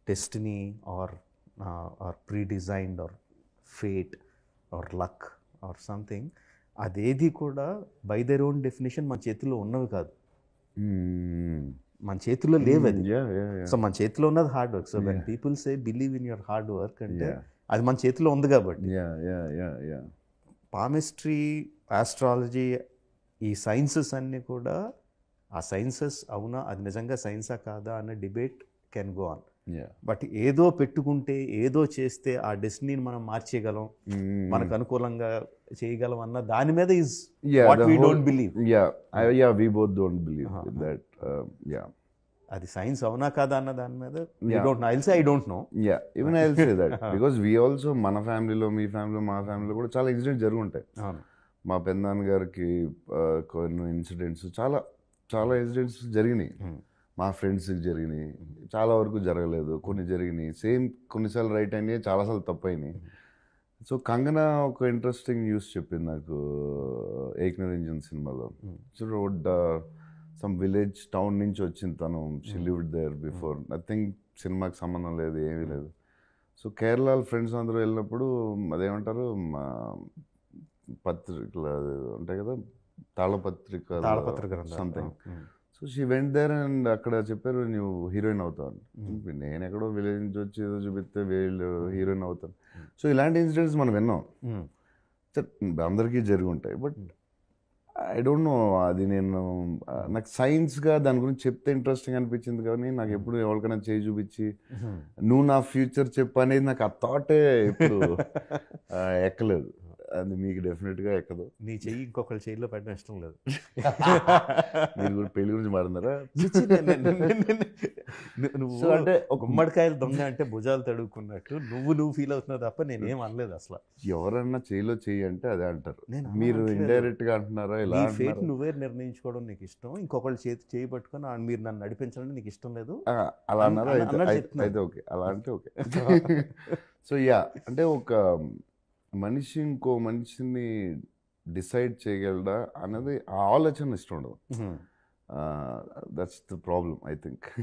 Destiny or or pre designed or fate or luck or something అదేది కూడా by their own definition మన చేతిలో ఉన్నవి కాదు మన చేతిలో లేవు అది Yeah, yeah, yeah. సో మన చేతిలో ఉన్నది hard work so when Yeah. People say believe in your hard work అంటే Yeah. అది మన చేతిలో ఉంది కాబట్టి Yeah, yeah, yeah, yeah. Palmistry astrology ఈ సైన్సెస్ అన్నీ కూడా ఆ సైన్సెస్ అవునా అది నిజంగా సైన్సా కాదా అన్న debate can go on Yeah. But ఏదో పెట్టుకుంటే ఏదో చేస్తే ఆ డెస్టినీని మనం మార్చేయగలం Mm. మనకు అనుకూలంగా చేయగలం అన్న దాని మీద is Yeah, what the we whole- don't believe Yeah, I, yeah, we both don't believe Uh-huh. in that. Uh, yeah, అది సైన్స్ అవునా కాదా అన్న దాని మీద I Yeah. Don't know I say I don't know yeah. Even I'll say that because we also మన ఫ్యామిలీలో మీ ఫ్యామిలీలో మా ఫ్యామిలీలో కూడా చాలా ఇన్సిడెంట్స్ జరుగుంటాయి అవును మా పెద్దనాన్న గారికి uh, కొన్ని ఇన్సిడెంట్స్ చాలా చాలా ఇన్సిడెంట్స్ జరిగినాయి Hmm. మా ఫ్రెండ్స్కి జరిగినాయి చాలా వరకు జరగలేదు కొన్ని జరిగినాయి సేమ్ కొన్నిసార్లు రైట్ అయినాయి చాలాసార్లు తప్పు అయినాయి సో కంగన ఒక ఇంట్రెస్టింగ్ న్యూస్ చెప్పింది నాకు ఏక్ నిరంజన్ సినిమాలో Hmm. So road some village town నుంచి వచ్చింది తను she lived there before nothing సినిమాకి సంబంధం లేదు ఏమీ లేదు సో కేరళ ఫ్రెండ్స్ అందరూ వెళ్ళినప్పుడు అదేమంటారు మా పత్రికలు అది ఉంటాయి కదా తాళపత్రిక తాళపత్ర గ్రంథాలు. Something um. So she went there and అక్కడ చెప్పారు నువ్వు హీరోయిన్ అవుతావు Mm. నేను ఎక్కడో విలేజ్ నుంచి వచ్చి ఏదో చూపిస్తే వీళ్ళు హీరోయిన్ అవుతాను సో ఇలాంటి ఇన్సిడెంట్స్ మనం విన్నాం ఉమ్. సరే, అందరికీ జరిగి ఉంటాయి బట్ ఐ డోంట్ నో అది నేను ఆ, నాకు సైన్స్గా దాని గురించి చెప్తే ఇంట్రెస్టింగ్ అనిపించింది కానీ నాకు ఎప్పుడు ఎవరికైనా చేయి చూపించి ఉమ్. నువ్వు నా ఫ్యూచర్ చెప్పు అనేది నాకు ఆ థాటే ఇప్పుడు ఆ, ఎక్కలేదు అది మీకు డెఫినెట్గా ఎక్కదు నీ చెయ్యి ఇంకొకరి చెయ్యిలో పెట్టడం ఇష్టం లేదు మీరు కూడా పెళ్లి గురించి మాట్లాడారా చిచి, నే- నే- నే- నే- నే- నే- నువ్వు సో అంటే ఒక గుమ్మడికాయలు దొంగ అంటే భుజాలు తడుక్కున్నట్టు నువ్వు నువ్వు ఫీల్ అవుతున్నావు తప్ప నేనేం అనలేదు అసలు ఎవరన్నా చేయిలో చెయ్యి అంటే అదే అంటారు నేను అలా మీరు అనట్లేదు. ఇండైరెక్ట్ గా అంటున్నారా ఇలా నీ ఫేట్ అంటున్నారా? నువ్వే నిర్ణయించుకోవడం నీకు ఇష్టం ఇంకొకళ్ళు చేతి చేయి పట్టుకొని ఆ మీరు నన్ను నడిపించడం నీకు ఇష్టం లేదు ఆ, అలా అన్న- అన్నారా అన్న- అయితే- అన్నట్టు అయితే చెప్తున్నాను. అయితే ఓకే అలా అంటే ఓకే సో యా అంటే ఒక మనిషి ఇంకో మనిషిని డిసైడ్ చేయగలడా అన్నది ఆ ఆలోచన ఇష్టం ఉండదు that's the problem I think